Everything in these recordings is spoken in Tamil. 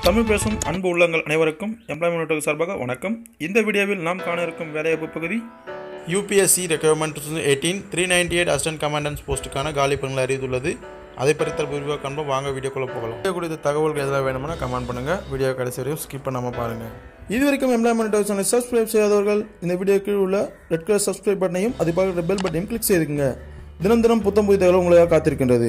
தமிழ் பேசும் அன்பு உள்ளங்கள் அனைவருக்கும் எம்ப்ளாய்மெண்ட் சார்பாக வணக்கம் இந்த வீடியோவில் நாம் காண இருக்கும் வேலைவாய்ப்பு பகுதி UPSC requirement two thousand eighteen three ninety eight assistant commandants போஸ்ட்டுக்கான காலி பணிகள் அறிவித்துள்ளது அதை பற்றி விரிவாக காண்போம் வாங்க வீடியோக்குள்ளே போகலாம் வீடியோ குறித்த தகவல்கள் எதாவது வேணும்னா கமெண்ட் பண்ணுங்கள் வீடியோ கடைசி வரையும் ஸ்கிப் பண்ணாமல் பாருங்கள் இது வரைக்கும் எம்ப்ளாய்மெண்ட் சேனலை சப்ஸ்கிரைப் செய்யாதவர்கள் இந்த வீடியோ கீழ் உள்ள ரெட் கலர் சப்ஸ்கிரைப் பட்டனையும் அது பார்க்குற பெல் பட்டனையும் கிளிக் செய்துக்குங்க தினம் தினம் புத்தம் புதிய தகவல் உங்களுக்காக காத்திருக்கின்றது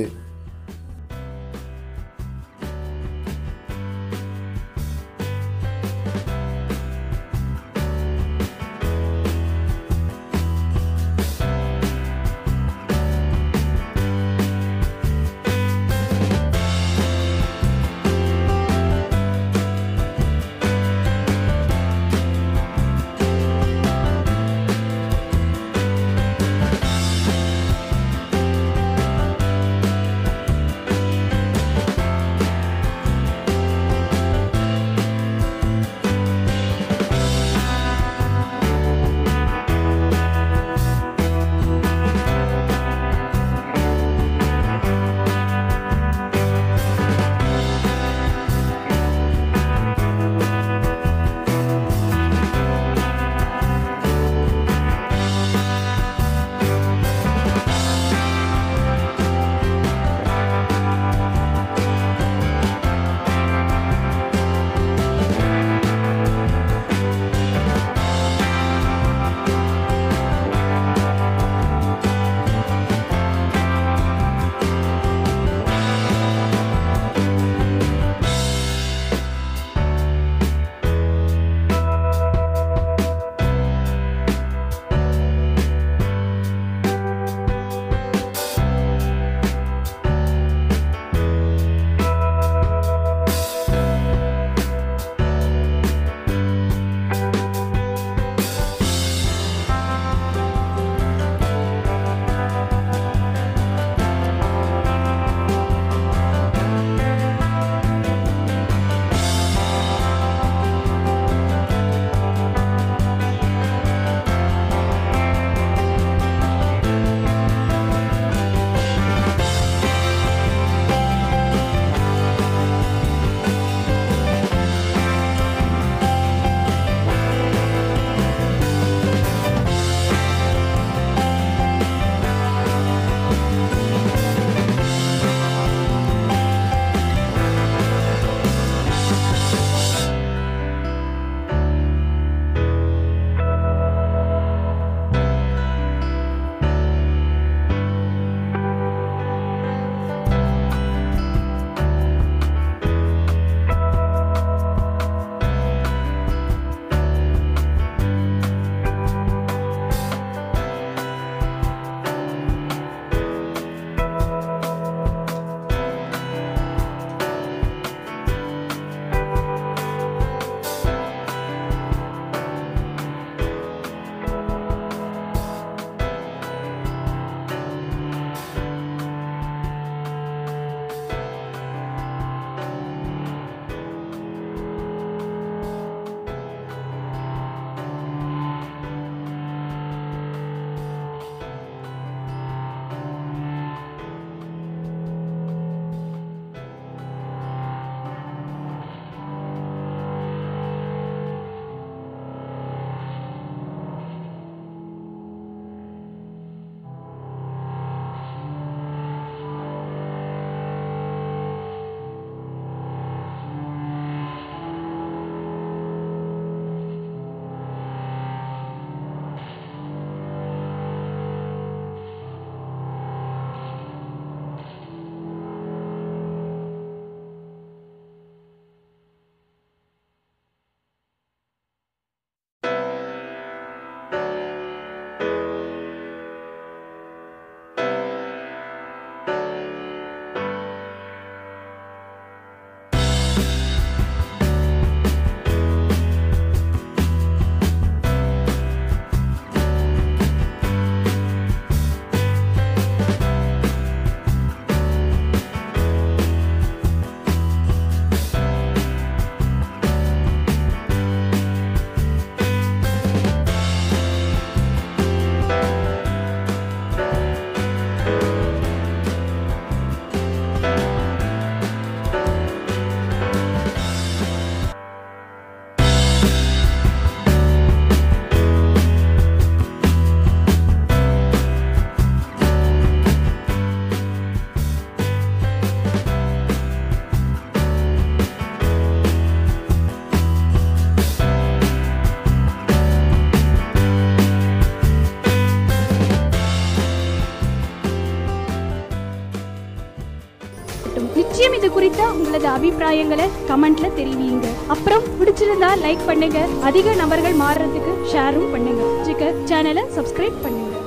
குறித்த உங்களது அபிப்பிராயங்களை கமெண்ட்ல தெரிவிங்க அப்புறம் பிடிச்சிருந்தா லைக் பண்ணுங்க அதிக நபர்கள் மாறுறதுக்கு ஷேரும் பண்ணுங்க சேனலை சப்ஸ்கிரைப் பண்ணுங்க